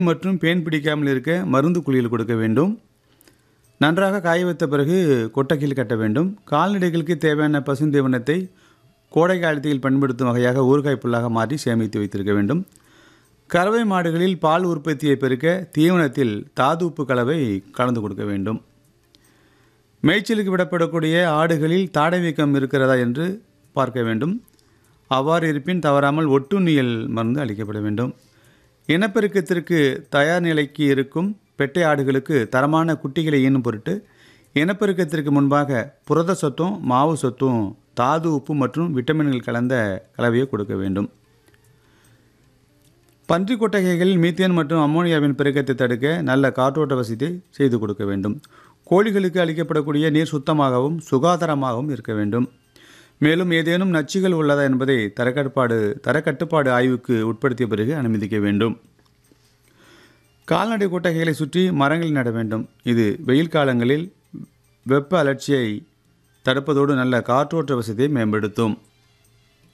மற்றும் பேன் பிடிக்காமல் இருக்க மருந்து குளியல் கொடுக்க வேண்டும் நன்றாக காய வைத்த பிறகு கொட்டகையில் கட்ட வேண்டும் கால்நடைகளுக்கு தேவையான பசுந்தீவனத்தை கோடை காலத்தில் பயன்படுத்தும் வகையாக ஊறுகாய் புல்லாக மாற்றி சேமித்து வைத்திருக்க வேண்டும் கறவை மாடுகளில் பால் உற்பத்தியை பெருக்க தீவனத்தில் தாது உப்பு கலவை கலந்து கொடுக்க வேண்டும் மேய்ச்சலுக்கு விடப்படக்கூடிய ஆடுகளில் தாடை வீக்கம் இருக்கிறதா என்று பார்க்க வேண்டும் அவ்வாறு இருப்பின் தவறாமல் ஒட்டுண்ணியல் மருந்து அளிக்கப்பட வேண்டும் இனப்பெருக்கத்திற்கு தயார் நிலைக்கு இருக்கும் பெட்டை ஆடுகளுக்கு தரமான குட்டிகளை ஈனும் பொருட்டு இனப்பெருக்கத்திற்கு முன்பாக புரத சத்தும் மாவு சத்தும் தாது உப்பு மற்றும் விட்டமின்கள் கலந்த கலவையை கொடுக்க வேண்டும் பன்றி கொட்டகைகளில் மீத்தேன் மற்றும் அம்மோனியாவின் பெருக்கத்தை தடுக்க நல்ல காற்றோட்ட வசதி செய்து கொடுக்க வேண்டும் கோழிகளுக்கு அளிக்கப்படக்கூடிய நீர் சுத்தமாகவும் சுகாதாரமாகவும் இருக்க வேண்டும் மேலும் ஏதேனும் நச்சுகள் உள்ளதா என்பதை தரக்கட்டுப்பாடு தரக்கட்டுப்பாடு ஆய்வுக்கு உட்படுத்திய பிறகு அனுமதிக்க வேண்டும் கால்நடை கொட்டகைகளை சுற்றி மரங்களை நட வேண்டும் இது வெயில் காலங்களில் வெப்ப அலர்ச்சியை தடுப்பதோடு நல்ல காற்றோட்ட வசதியை மேம்படுத்தும்